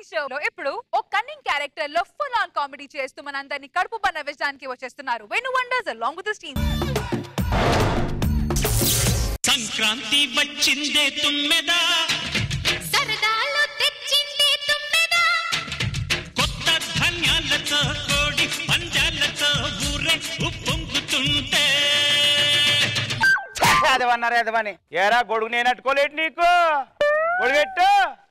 షోలో ఇప్పుడు ఓ కన్నింగ్ క్యారెక్టర్ లో ఫుల్ ఆన్ కామెడీ చేస్తూ మనందరినీ కడుపు పన్న నవ్వించడానికి వచ్చేస్తున్నారు Venu wonders along with team Sankranti వచ్చిందే తుమ్మెదా సరదాలు తెచ్చిందే తుమ్మెదా కొత్త ధాన్యాలతో కోడి పంజాలతో ఊరే ఉప్పొంగుతుంటే ఎదవన్నారు ఎదవని ఏరా గొడుగు నేను అట్టుకోలేటు నీకు గొడుగెట్టు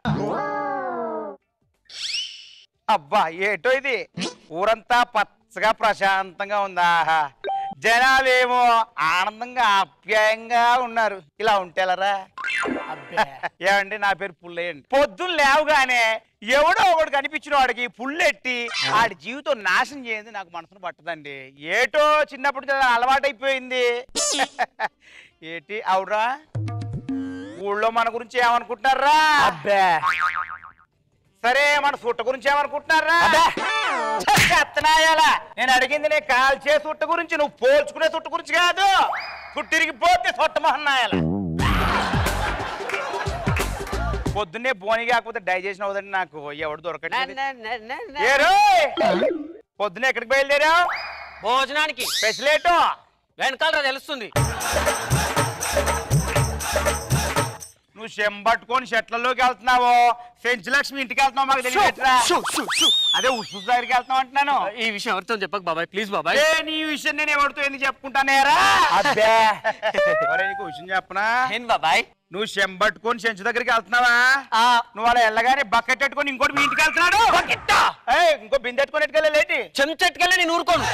అబ్బా ఏటో ఇది ఊరంతా పచ్చగా ప్రశాంతంగా ఉందా ఆహా. జనాలేమో ఆనందంగా ఆప్యాయంగా ఉన్నారు ఇలా ఉంటేలరా ఏమండి నా పేరు పుల్లయ్యండి పొద్దున్న లేవగానే ఎవడో ఒకడు కనిపించిన వాడికి పుల్లెట్టి ఆడి జీవితం నాశనం చేయండి నాకు మనసును పట్టదండి ఏటో చిన్నప్పుడు కదా అలవాటైపోయింది ఏటి అవురా ఊళ్ళో మన గురించి ఏమనుకుంటున్నారా అబ్బే సరే మన సుట్ట గురించి ఏమనుకుంటున్నారా చెత్తనాయాలా నేను అడిగింది నీ కాల్చే సుట్ట గురించి నువ్వు పోల్చుకునే సుట్ట గురించి కాదు పుట్టిరిగిపోతే సొట్ట మహన్నాయాల పొద్దున్నే బోని కాకపోతే డైజెషన్ అవుదండి నాకు ఎవడు దొరకట్లేదు ఏ రోయ్! పొద్దున్నే ఎక్కడికి బయలుదేరావు భోజనానికి స్పెషల్ ఏటో వెనకాల తెలుస్తుంది నువ్వు చెంబట్టుకొని చెట్లలోకి వెళ్తున్నావు సెంచులక్ష్మి ఇంటికి వెళ్తున్నావు మాకు తెలియట్రా అదే ఉసు దగ్గరికి వెళ్తున్నావు అంటున్నాను ఈ విషయం ఎవరితో చెప్పకు బాబాయ్ ప్లీజ్ బాబాయ్ ఏ నీ విషయం నేను ఎవరితో ఎందుకు చెప్పుకుంటానేరా అబ్బే ఒరేయ్, నీకు విషయం చెప్పనా ఏం బాబాయ్ నువ్వు చెంబట్టుకొని చెంచు దగ్గరికి వెళ్తున్నావా ఆ, నువ్వు అలా వెళ్ళగానే బకెట్ పెట్టుకొని ఇంకోటి మీ ఇంటికి వెళ్తున్నాడు బకెట్టా? ఏయ్, ఇంకో బిందె పెట్టుకొని ఎట్టుకెళ్ళలేటి చెంచెట్టుకెళ్ళి నేను ఊరుకోను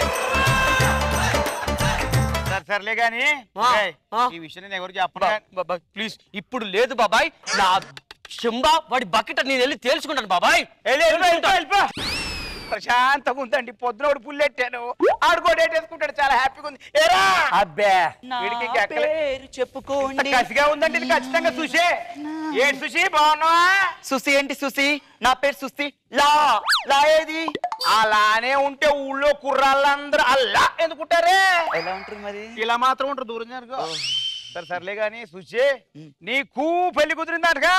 సరే సర్లే గాని ఆ, ఏయ్, ఆ. ఈ విషయం నేను ఎవరు చెప్పనా బాబాయ్ ప్లీజ్ ఇప్పుడు లేదు బాబాయ్ నా చెంబా వాడి బకెట్ నేను వెళ్ళి తేల్చుకుంటాను బాబాయ్ వెళ్ళి, వెళ్ళిపో, వెళ్ళిపో, వెళ్ళిపో. ప్రశాంతంగా ఉందండి పొద్దున ఒకటి పుల్లెట్టాను ఆడు కూడా వేసుకుంటాడు చాలా హ్యాపీగా ఉంది ఏరా అబ్బే వీడికి ఇంకా ఎక్కలే. పేరు చెప్పుకోండి కసిగా ఉందండి ఇది ఖచ్చితంగా చూసే ఏంటి సుషి బాగున్నావా సుసి ఏంటి సుసి నా పేరు సుసి లా లా ఏది అలానే ఉంటే ఊళ్ళో కుర్రాళ్ళందరూ అల్లా ఎందుకుంటారే ఎలా ఉంటారు మరి ఇలా మాత్రం ఉంటారు దూరం జరుగు సరే సర్లే గాని సుషి నీకు పెళ్లి కుదిరిందటగా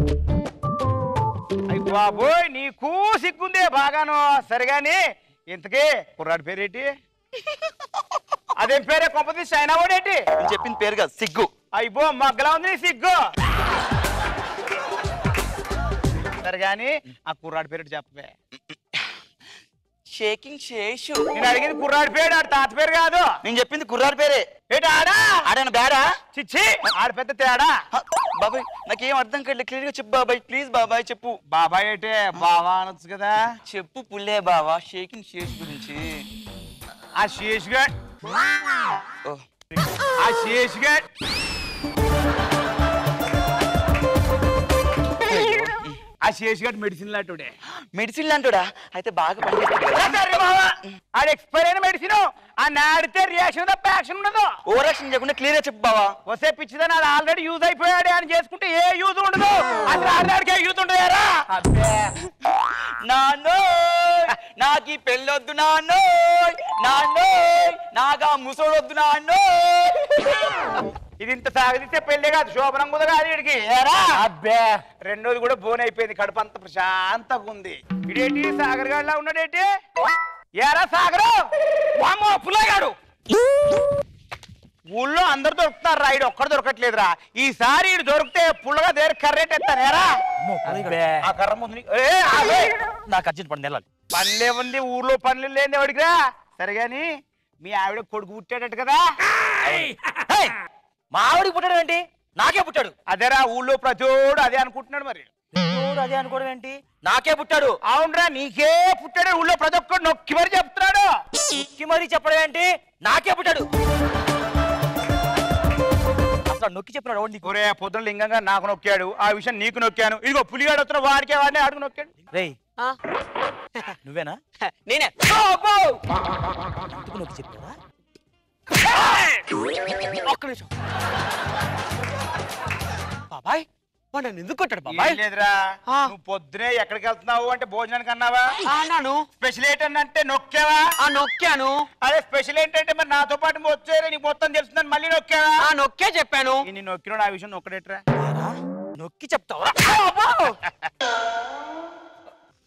అయ్య బాబోయ్ నీకు సిగ్గుందే బాగాను సరే గాని ఇంతకీ కుర్రాడి పేరేటి అదేం పేరే కొంపతి చైనా వాడేటి నేను చెప్పిన పేరు కాదు సిగ్గు అయిపో మగ్గలా ఉంది నీ సిగ్గు సరే గాని ఆ కుర్రాడి పేరు చెప్పవే షేకింగ్ శేషు నేను అడిగింది కుర్రాడి పేరు ఆడు తాత పేరు కాదు నేను చెప్పింది కుర్రాడి పేరే ఏంటి ఆడా ఆడన బేడా చిచ్చి ఆడ పెద్ద తేడా హ, బాబాయ్ నాకేం అర్థం కావట్లేదు క్లియర్ గా చెప్పు బాబాయ్ ప్లీజ్ బాబాయ్ చెప్పు బాబాయ్ ఏంటే బావా అనొచ్చు కదా చెప్పు పుల్లే బావా షేకింగ్ శేష్ గురించి ఆ శేష్ గడ్ ఓ, ఆ శేష్ గడ్ ఆ శేష్ గడ్ మెడిసిన్ లాంటివాడే మెడిసిన్ లాంటివాడా అయితే బాగా పనిచేస్తుంది కదా సరే బావా ఆడు ఎక్స్పైర్ అయిన మెడిసిన్ ఆ నాడితే రియాక్షన్ తప్ప యాక్షన్ ఉండదు ఓవర్ యాక్షన్ చేయకుండా క్లియర్ గా చెప్పు బావా వస్తే పిచ్చిదని అది ఆల్రెడీ యూజ్ అయిపోయాడు అని చేసుకుంటే ఏ యూజ్ ఉండదు అసలు ఆడడానికి ఏ యూజ్ ఉండదు నాన్నోయ్ నాకి పెళ్ళొద్దు నాన్నోయ్ నాన్నోయ్ నాగా ముసోడొద్దు నాన్నోయ్ ఇది ఇంత సాగదీస్తే పెళ్ళే కాదు శోభనం కూడా కాదు వీడికి ఏరా అబ్బే రెండోది కూడా బోన్ అయిపోయింది కడుపు అంత ప్రశాంతంగా ఉంది ఇడేంటి సాగర్ గాడిలా ఉన్నాడేంటి ఏరా సాగరు వామ్మో పుల్లగాడు ఊళ్ళో అందరు దొరుకుతారు రా ఈడు ఒక్కడు దొరకట్లేదురా ఈసారి ఈడు దొరికితే పుల్లగా దగ్గర కర్రేట్ ఎత్తాను ఏరా ఆ కర్ర ముందు నీ- ఏ, ఆగు. నాకు అర్జెంట్ పడి నెలాలి పనిలే ఉంది ఊర్లో పనులు లేని వాడికిరా సరే గాని మీ ఆవిడ కొడుకు పుట్టాడట కదా మా ఆవిడికి పుట్టాడు ఏంటి నాకే పుట్టాడు అదేరా ఊళ్ళో ప్రతిోడు అదే అనుకుంటున్నాడు మరి దేవుడు అదే అనుకోవడం ఏంటి నాకే పుట్టాడు అవునరా నీకే పుట్టాడు ఊళ్ళో ప్రతి ఒక్కడు నొక్కి మరి చెప్తున్నాడు నొక్కి మరీ చెప్పడం ఏంటి నాకే పుట్టాడు అసలు నొక్కి చెప్పినాడు ఎవడు నీకు ఒరే పొద్దున లింగంగా నాకు నొక్కాడు ఆ విషయం నీకు నొక్కాను ఇదిగో పులిగాడు వస్తున్న వాడికే వాడిని అడుగు నొక్కాడు రేయ్ నువ్వేనా నేనే ఎందుకు నొక్కి చెప్పావా ఒక్క నిమిషం బాబాయ్ వాడు నన్ను ఎందుకు కొట్టాడు బాబాయ్ ఏం లేదురా ఆ. నువ్వు పొద్దునే ఎక్కడికి వెళ్తున్నావు అంటే భోజనానికి అన్నావా ఆ, అన్నాను స్పెషల్ ఏంటంటే నొక్కావా ఆ నొక్కాను అదే స్పెషల్ ఏంటంటే మరి నాతో పాటు వచ్చారు నీకు మొత్తం తెలుస్తుందని మళ్ళీ నొక్కావా ఆ నొక్కే చెప్పాను ఈ నీ నొక్కిన ఆ విషయం నొక్కడేట్రా నొక్కి చెప్తావా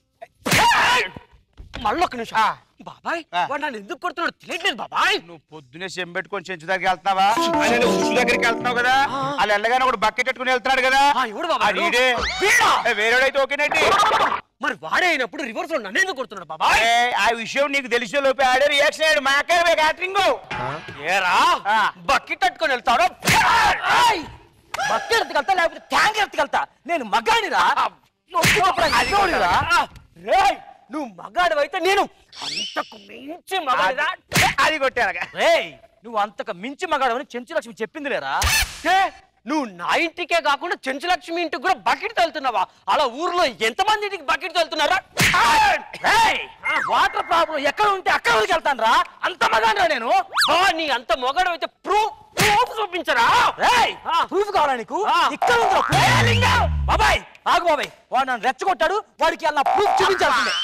మళ్ళీ ఒక్క నిమిషం ఆ. బాబాయ్ ఆ. వాడు నన్ను ఎందుకు కొడుతున్నాడు తెలియట్లేదు బాబాయ్ నువ్వు పొద్దునే చెంబెట్టుకొని చెంచు దగ్గరికి వెళ్తున్నావా ఆయన ఉసు దగ్గరికి వెళ్తున్నావు కదా వాళ్ళు వెళ్ళగానే ఒకటి బకెట్ పెట్టుకుని వెళ్తున్నాడు కదా ఆ, ఎవడు బాబాయ్? ఆ, వీడే. వీడా? ఏ, వేరేవాడైతే ఓకేనండి మరి వాడే అయినప్పుడు రివర్స్ లో నన్ను ఎందుకు కొడుతున్నాడు బాబాయ్ ఏ, ఆ విషయం నీకు తెలిసే లోపే ఆడే రియాక్షన్ అయ్యాడు మా అక్కడ క్యాటరింగ్ ఏరా ఆ. బకెట్ పట్టుకొని వెళ్తాడు బకెట్ ఎత్తుకెళ్తా లేకపోతే ట్యాంక్ ఎత్తుకెళ్తా నేను మగాడిరా రేయ్ నువ్వు మగాడు అయితే నేను అంతకు మించి మగాడిరా అది కొట్టారగా రేయ్ నువ్వు అంతకు మించి మగాడవని చెంచు లక్ష్మి చెప్పింది లేరా ఏ, నువ్వు నా ఇంటికే కాకుండా చెంచులక్ష్మి ఇంటికి కూడా బకెట్ తోలుతున్నావా అలా ఊర్లో ఎంతమంది ఇంటికి బకెట్ తోలుతున్నారా రేయ్ వాటర్ ప్రాబ్లం ఎక్కడ ఉంటే అక్కడ వరకు వెళ్తాను రా అంత మగాడిరా నేను ఆ, నీ అంత మొగాడు అయితే ప్రూఫ్ ప్రూఫ్ చూపించరా రేయ్ ఆ. ప్రూఫ్ కావాలా నీకు ఆ. ఇక్కడ ఉందిరా proof. బాబాయ్ ఆగు బాబాయ్ వాడు నన్ను రెచ్చగొట్టాడు వాడికి అలా ప్రూఫ్ చూపించాల్సిందే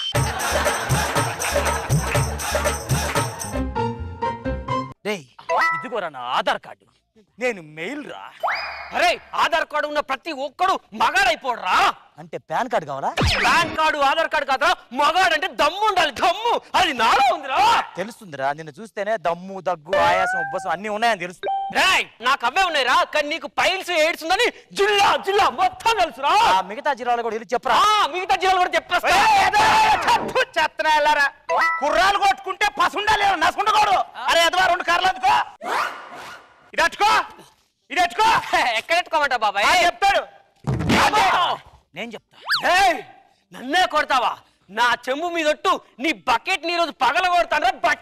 రేయ్ ఇదిగోరా నా ఆధార్ కార్డు నేను మెయిల్ రా అరే ఆధార్ కార్డు ఉన్న ప్రతి ఒక్కడు మగాడైపోడరా అంటే పాన్ కార్డు కావాలా పాన్ కార్డు ఆధార్ కార్డు కాదురా మగాడు అంటే దమ్ము ఉండాలి దమ్ము అది నాలో ఉందిరా తెలుస్తుందిరా నిన్ను చూస్తేనే దమ్ము దగ్గు ఆయాసం ఉబ్బసం అన్ని ఉన్నాయని తెలుస్తుంది రేయ్ నాకు అవే ఉన్నాయిరా కానీ నీకు పైల్స్ ఎయిడ్స్ ఉందని జిల్లా జిల్లా మొత్తం తెలుసురా ఆ మిగతా జిల్లాలో కూడా వెళ్ళి చెప్పరా ఆ, మిగతా జిల్లాలు కూడా చెప్పేస్తా చెత్తన వెళ్ళారా కుర్రాలు కొట్టుకుంటే పసుండాలి నసుకుంటకూడదు అరే ఎదవా రెండు కార్లు అందుకో ఇది అట్టుకో ఇది అట్టుకో ఎక్కడ ఎట్టుకోమంటా బాబాయ్ ఆ, చెప్తాడు నేను చెప్తా ఏయ్, నన్నే కొడతావా నా చెంబు మీదొట్టు నీ బకెట్ నీ రోజు పగల కొడతాను బట్ట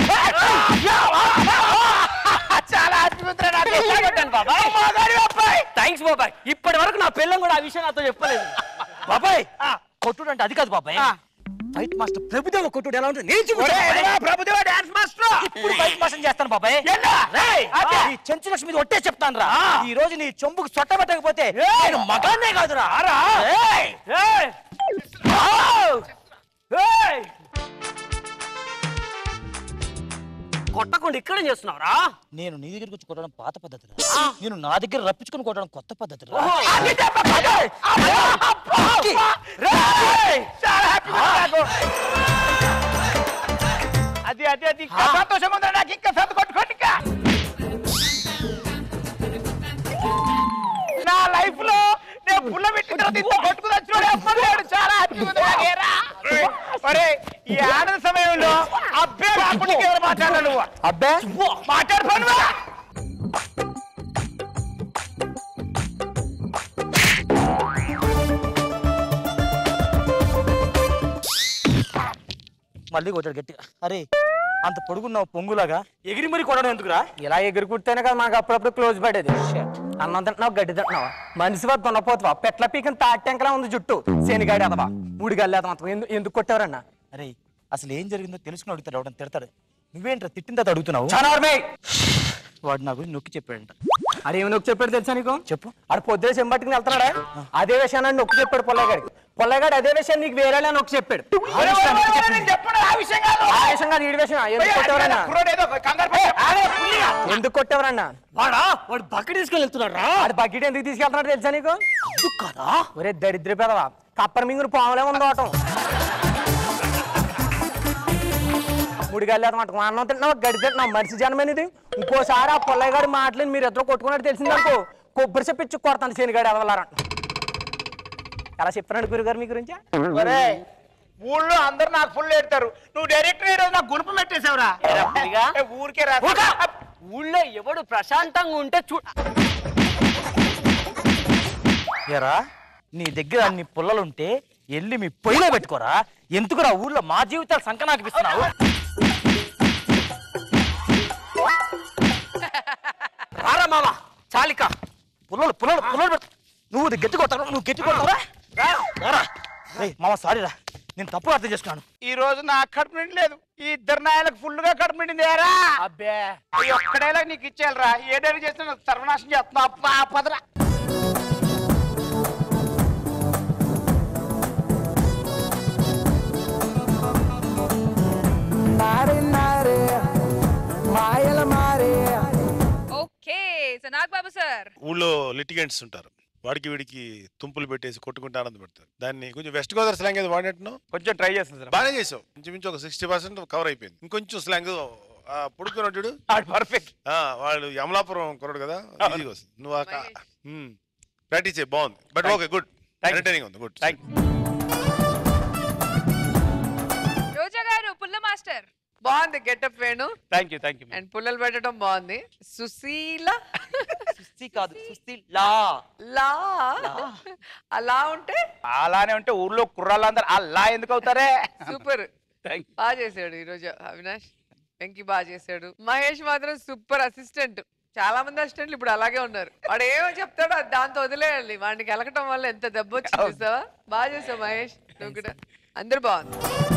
చాలా అద్భుతం కొట్టాను బాబాయ్ థ్యాంక్స్ బాబాయ్ ఇప్పటి వరకు నా పిల్లం కూడా ఆ విషయం నాతో చెప్పలేదు బాబాయ్ కొట్టుడు అంటే అది కాదు బాబాయ్ ఫైట్ మాస్టర్ ప్రభుదేవ కొట్టుడు ఎలా ఉంటుంది నేను ఒరే, చూపిస్తా ఎదవా, ప్రభుదేవా డాన్స్ మాస్టర్ ఇప్పుడు ఫైట్ మాస్టర్ చేస్తాను బాబాయ్ ఎలా? రేయ్, అదే. ఈ చెంచు లక్ష్మి మీద ఒట్టే చెప్తాను రా ఈ రోజు నీ చెంబుకు సొట్ట పెట్టకపోతే నేను మగాన్నే కాదురా రేయ్. ఏయ్! ఆవ్! ఏయ్! కొట్టకుండా ఇక్కడ చేస్తున్నావురా నేను నీ దగ్గరికి వచ్చి కొట్టడం పాత పద్ధతి నేను నా దగ్గర రప్పించుకుని కొట్టడం కొత్త పద్ధతి ఓహో. చాలా హ్యాపీ నాకు అది అది అది ఇంకా సంతోషం ఉందా నాకు ఇంకా సంత కొట్టుకోండి ఇంకా నా లైఫ్ లో నేను పుల్ల పెట్టిన తర్వాత ఇంత కొట్టుకుని వచ్చినాడు ఎవ్వరు లేడు చాలా హ్యాపీ ఉంది నాకేరా ఒరే ఈ ఆనంద సమయంలో అబ్బే రాకుండా ఎవరు మాట్లాడాలి నువ్వు అబ్బే మాట్లాడు పనువా మళ్ళీ కొట్టాడు గట్టిగా అరే అంత పొడుగున్నావు పొంగులాగా ఎగిరి మరి కొట్టడం ఎందుకురా ఇలా ఎగురు కుడితేనే కదా మనకు అప్పుడప్పుడు క్లోజ్ పడేది అన్నం తింటున్నావు గడ్డి తింటున్నావా మనిషి వద్ద దున్నపోతావా పెట్ల పీకని తాటెంకలా ఉంది జుట్టు శనిగాడి అదవా మూడు గల్లి అదవా ఎందుకు ఎందుకు కొట్టారన్నా అరే అసలు ఏం జరిగిందో తెలుసుకుని అడుగుతాడు ఎవడని తిడతాడు నువ్వేంట్రా తిట్టిన తర్వాత అడుగుతున్నావు చానవర్మే వాడు నా గురించి నొక్కి చెప్పాడంట అదేమి నొక్కి చెప్పాడు తెలుసా నీకు చెప్పు ఆడు పొద్దున చెంబట్టుకుని వెళ్తున్నాడా అదే విషయాన్ని నొక్కి చెప్పాడు పొల్లగాడికి పొల్లగాడు అదే విషయం నీకు వేరేలా నొక్కి చెప్పాడు ఒరే, ఒరే, ఒరే, ఒరే, నేను చెప్పను ఆ విషయం కాదు ఆ విషయం కాదు ఈ విషయం ఎందుకు కొట్టేవరన్నా కుర్రోడు ఏదో కంగారు పడి చెప్పు. ఎందుకు కొట్టేవరన్నా వాడా వాడు బకెట్ తీసుకెళ్ళి వెళ్తున్నాడు రా ఆడు బకెట్ ఎందుకు తీసుకెళ్తున్నాడు తెలుసా నీకు కదా ఒరే దరిద్ర పెదవా కప్పర్ మింగురు పాములే ఉందోటం మూడు గల్లి అన్నమాట అన్నం తింటున్నావు గడి తింటున్నావు మనిషి జనమేనిది ఇంకోసారి ఆ పొల్లయ్య గారి మాటలు మీరు ఇద్దరు కొట్టుకున్నట్టు తెలిసిందనుకో కొబ్బరి చెప్పించి కొడతాను శనిగాడు ఎదవలారంట ఎలా చెప్పినాడు గురుగారు మీ గురించి ఒరే ఊళ్ళో అందరు నాకు ఫుల్ ఎడతారు నువ్వు డైరెక్టర్ ఈ రోజు నాకు గుణపం పెట్టేశావురా పులిగా? ఏ, ఊరికే రా ఊళ్ళో ఎవడు ప్రశాంతంగా ఉంటే చూ ఎరా నీ దగ్గర అన్ని పుల్లలుంటే వెళ్ళి మీ పొయ్యిలో పెట్టుకోరా ఎందుకురా ఊర్లో మా జీవితాలు సంకనాకిపిస్తున్నావు రారా మామ చాలిక పుల్లలు పుల్లలు పుల్లలు పెట్టు. నువ్వు ఇది గట్టి కొట్టావు నువ్వు గట్టి కొడతావా రారా రేయ్ మామ సారీ రా నేను తప్పు అర్థం చేసుకున్నాను ఈ రోజు నాకు కడుపు నిండలేదు ఈ ఇద్దరు నాయలకు ఫుల్ గా కడుపు నిండింది ఏరా అబ్బే ఈ ఒక్కడేలా నీకు ఇచ్చేయాలరా ఏడేవి చేస్తే నాకు సర్వనాశనం చేస్తున్నా అబ్బా పదరా ఓకే సో నాగబాబు సార్ ఊళ్ళో లిటిగెంట్స్ ఉంటారు వాడికి వీడికి తుంపులు పెట్టేసి కొట్టుకుంటే ఆనందం పెడతారు దాన్ని కొంచెం వెస్ట్ గోదావరి స్లాంగ్ ఏదో వాడినట్టును కొంచెం ట్రై చేస్తాను సార్ బాగానే చేసావు ఇంచుమించు ఒక సిక్స్టీ పర్సెంట్ కవర్ అయిపోయింది ఇంకొంచెం స్లాంగ్ పుడుకున్నాడు పర్ఫెక్ట్ వాడు యమలాపురం కొరడు కదా ఈజీగా వస్తుంది నువ్వు ప్రాక్టీస్ చేయి బాగుంది but okay good Thank you. Entertaining ఉంది గుడ్ థ్యాంక్ రోజా గారు పుల్ల మాస్టర్ బాగుంది getup Venu thank you thank you and పుల్లలు పెట్టడం బాగుంది సుశీల సుస్థి కాదు సుస్థి లా లా అలా ఉంటే అలానే ఉంటే ఊర్లో కుర్రాళ్ళందరూ అల్లా ఎందుకు అవుతారే సూపర్ థ్యాంక్ బాగా చేశాడు ఈరోజు అవినాష్ వెంకీ బాగా చేశాడు మహేష్ మాత్రం సూపర్ అసిస్టెంట్ చాలా మంది అసిస్టెంట్లు ఇప్పుడు అలాగే ఉన్నారు వాడు ఏమో చెప్తాడో అది దాంతో వదిలేయాలి వాడిని గెలకటం వల్ల ఎంత దెబ్బ వచ్చింది చూసావా బాగా చేసావు మహేష్ నువ్వు కూడా అందరు బాగుంది